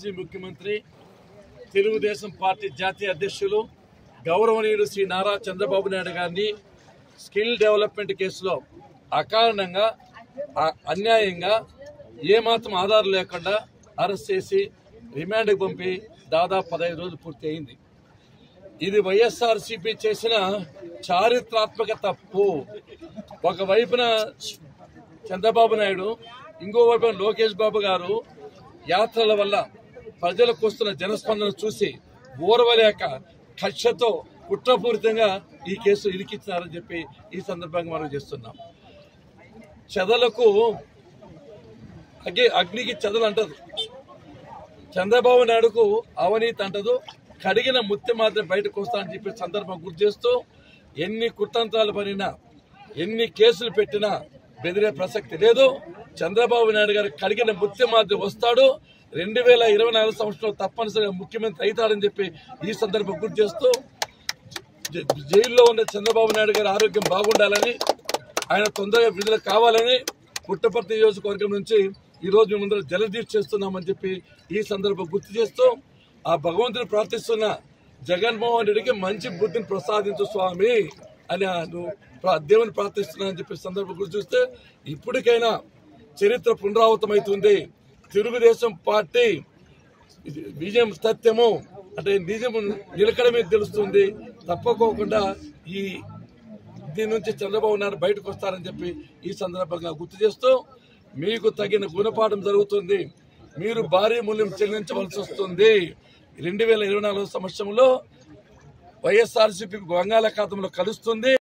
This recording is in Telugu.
మాజీ ముఖ్యమంత్రి తెలుగుదేశం పార్టీ జాతీయ అధ్యక్షులు గౌరవనీయులు శ్రీ నారా చంద్రబాబు నాయుడు గారిని స్కిల్ డెవలప్మెంట్ కేసులో అకారణంగా అ- అన్యాయంగా ఏమాత్రం ఆధారం లేకుండా అరెస్ట్ చేసి రిమాండ్కి పంపి దాదాపు పదహైదు రోజులు పూర్తి అయింది ఇది వైఎస్ఆర్సీపీ చేసిన చారిత్రాత్మక తప్పు ఒకవైపున చంద్రబాబు నాయుడు ఇంకోవైపున లోకేష్ బాబు గారు యాత్రల వల్ల ప్రజలకు వస్తున్న జనస్పందన చూసి ఓర్వలేక కక్షతో కుట్రపూరితంగా ఈ కేసు ఇరికిచ్చారని చెప్పి ఈ సందర్భంగా మనం చేస్తున్నాం చెదలకు అగ్గి అగ్నికి చెదలు అంటదు చంద్రబాబు నాయుడుకు అవినీతి అంటదు కడిగిన ముత్యం మాత్రం బయటకు వస్తా అని చెప్పి సందర్భం గుర్తు చేస్తూ ఎన్ని కుట్రంత్రాలు పడినా ఎన్ని కేసులు పెట్టినా బెదిరే ప్రసక్తి లేదు చంద్రబాబు నాయుడు గారు కడిగిన ముత్యం మాత్రం వస్తాడు రెండు వేల ఇరవై నాలుగు సంవత్సరంలో తప్పనిసరిగా ముఖ్యమంత్రి అవుతాడని చెప్పి ఈ సందర్భం గుర్తు చేస్తూ జ- జైల్లో ఉన్న చంద్రబాబు నాయుడు గారి ఆరోగ్యం బాగుండాలని ఆయన తొందరగా విడుదల కావాలని పుట్టపర్తి నియోజకవర్గం నుంచి ఈ రోజు మేము ముందర జలదీప్ చేస్తున్నామని చెప్పి ఈ సందర్భం గుర్తు చేస్తూ ఆ భగవంతుని ప్రార్థిస్తున్న జగన్మోహన్ రెడ్డికి మంచి బుద్ధిని ప్రసాదించు స్వామి అని ఆ నువ్వు ప్రా- దేవుని ప్రార్థిస్తున్నా అని చెప్పి సందర్భం గుర్తు చూస్తే ఇప్పటికైనా చరిత్ర పునరావృతమవుతుంది తెలుగుదేశం పార్టీ ఇది విజయం సత్యము అంటే నిజం నిలకడమే తెలుస్తుంది తప్పకోకుండా ఈ దీని నుంచి చంద్రబాబు నాయుడు బయటకు వస్తారని చెప్పి ఈ సందర్భంగా గుర్తు చేస్తూ మీకు తగిన గుణపాఠం జరుగుతుంది మీరు భారీ మూల్యం చెల్లించవలసి వస్తుంది రెండు వేల ఇరవై నాలుగు సంవత్సరంలో వైఎస్ఆర్సీపీ బంగాళాఖాతంలో కలుస్తుంది